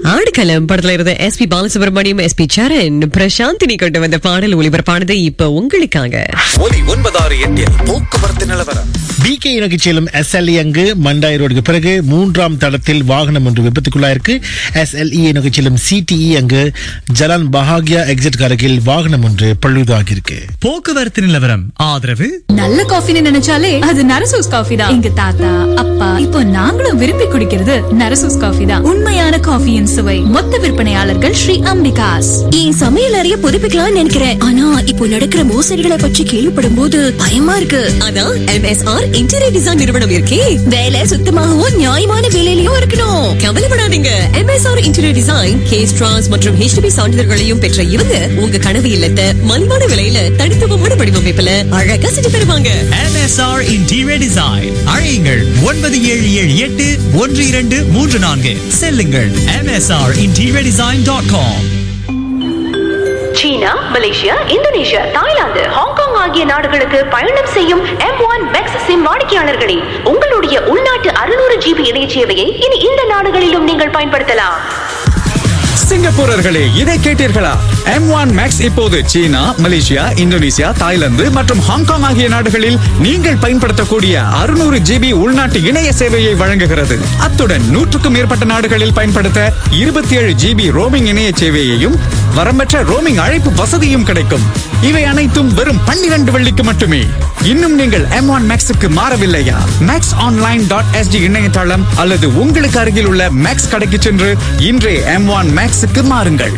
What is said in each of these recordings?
ஆடுகளம் படத்துல இருந்த S P Balasubrahmanyam S P Charan Prashanthini கொண்டு வந்த பாடல் ஒளிபரப்பானது இப்ப உங்களுக்காக ஒலி ஒன்பதாறு எட்டில் போக்குவரத்து நிலவரம் பிகே நோக்கி செல்லும் எஸ்எல்இ அங்கு மண்டாய் ரோடுக்கு பிறகு மூன்றாம் தடத்தில் வாகனம் ஒன்று விபத்துக்குள்ளாயிருக்கு எஸ்எல்இ நோக்கி செல்லும் சிடிஇ அங்கு ஜலான் பஹாகியா எக்ஸிட் அருகில் வாகனம் ஒன்று பழுதாகியிருக்கு போக்குவரத்து நிலவரம் ஆதரவு நல்ல காஃபின்னு நினைச்சாலே அது நரசூஸ் காஃபி தான் எங்க தாத்தா அப்பா இப்போ நாங்களும் விரும்பி குடிக்கிறது நரசூஸ் காஃபி தான் உண்மையான காஃபியின் சுவை மொத்த விற்பனையாளர்கள் ஸ்ரீ அம்பிகாஸ் என் சமையல் அறைய புதுப்பிக்கலாம்னு நினைக்கிறேன் ஆனா இப்போ நடக்கிற மோசடிகளை பற்றி கேள்விப்படும் போது பயமா இருக்கு அதான் எம்எஸ்ஆர் இன்டீரியர் டிசைன் நிறுவனம் இருக்கே வேலை சுத்தமாகவும் நியாயமான விலையிலயும் இருக்கணும் கவலைப்படாதீங்க எம்எஸ்ஆர் இன்டீரியர் டிசைன் கேஸ் ட்ரான்ஸ் மற்றும் ஹெச்டிபி சான்றிதழ்களையும் பெற்ற இவங்க உங்க கனவு இல்லத்தை மலிவான விலையில தனித்துவமான வடிவமைப்புல அழகா செஞ்சு தருவாங்க MSR இன்டீரியர் டிசைன் அழையுங்கள் ஒன்பது ஏழு ஏழு எட்டு ஒன்று இரண்டு மூன்று நான்கு செல்லுங்கள் MSR interior design dot com China Malaysia Indonesia Thailand Hong Kong ஆகிய நாடுகளுக்கு பயணம் செய்யும் எம் ஒன் மேக்ஸ் சிம் வாடிக்கையாளர்களே உங்களுடைய உள்நாட்டு அறுநூறு ஜிபி இணைய சேவையை இனி இந்த நாடுகளிலும் நீங்கள் பயன்படுத்தலாம் சிங்கப்பூரர்களே இதை கேட்டீர்களா எம் ஒன் மேக்ஸ் இப்போது சீனா மலேசியா இந்தோனேசியா தாய்லாந்து மற்றும் ஹாங்காங் ஆகிய நாடுகளில் நீங்கள் பயன்படுத்தக்கூடிய அறுநூறு ஜிபி உள்நாட்டு இணைய சேவையை வழங்குகிறது அத்துடன் நூற்றுக்கும் மேற்பட்ட நாடுகளில் பயன்படுத்த இருபத்தி ஏழு ஜிபி ரோமிங் இணைய சேவையையும் வரம்பற்ற ரோமிங் அழைப்பு வசதியும் கிடைக்கும் இவை அனைத்தும் வெறும் பன்னிரண்டு வெள்ளிக்கு மட்டுமே இன்னும் நீங்கள் எம் ஒன் மேக்ஸுக்கு மாறவில்லையா மேக்ஸ் ஆன்லைன் டாட் எஸ்டி இணையதளம் அல்லது உங்களுக்கு அருகில் உள்ள மேக்ஸ் கடைக்கு சென்று இன்றே எம் ஒன் மேக்ஸுக்கு மாறுங்கள்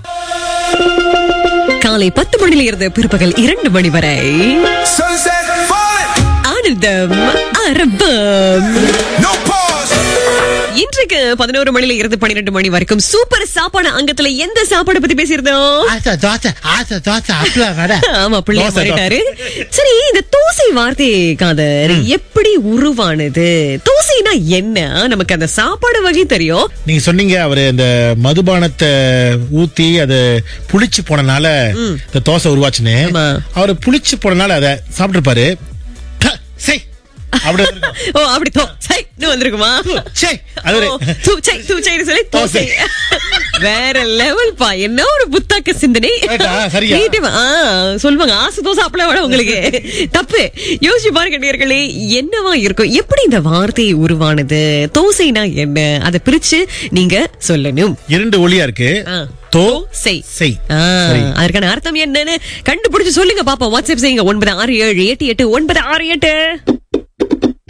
காலை பத்து மணியில இருந்து பிற்பகல் இரண்டு மணி வரை Sunset falling, ஆனந்தம் அரபம் no pause. இன்றைக்கு பதினோரு மணில இருந்து பன்னிரெண்டு மணி வரைக்கும் சூப்பர் சாப்பாடு அங்கத்துல எந்த சாப்பாடு பத்தி பேசியிருந்தோம் ஆசை தோசை ஆசை தோசை அப்பளம் வடை ஆமா பிள்ளை தோசை, மாறிட்டாரு சரி இந்த தோசை வார்த்தை காதர் எப்படி உருவானது தோசைனா என்ன நமக்கு அந்த சாப்பாடு வகை தெரியும் நீங்க சொன்னீங்க அவரு இந்த மதுபானத்தை ஊத்தி அது புளிச்சு போனனால இந்த தோசை உருவாச்சுன்னு ஆமா. அவரு புளிச்சு போனனால அதை சாப்பிட்டுருப்பாரு ட, சை அப்படி இருக்கும். ஓ அப்படி தோசை வந்திருக்குமா சை அது ஒரு- ஓ, தூச்சை தூச்சைன்னு சொல்லி தோசை வேற லெவல் பா என்ன ஒரு புத்தாக்க சிந்தனை ரைட்டா, சரியா? Creative. ஆ, சொல்லுவாங்க ஆசை தோசை அப்பளம் விட உங்களுக்கு தப்பு யோசிச்சு பாருங்க நேயர்களே என்னவா இருக்கும் எப்படி இந்த வார்த்தை உருவானது தோசைனா என்ன அதை பிரிச்சு நீங்க சொல்லணும் இரண்டு ஒளியா இருக்கு ஆ. தோ செய் செய் ஆ, சரி. அதற்கான அர்த்தம் என்னன்னு கண்டுபிடிச்சு சொல்லுங்க பாப்போம் வாட்ஸ்அப் செய்யுங்க ஒன்பது ஆறு ஏழு எட்டு எட்டு ஒன்பது ஆறு எட்டு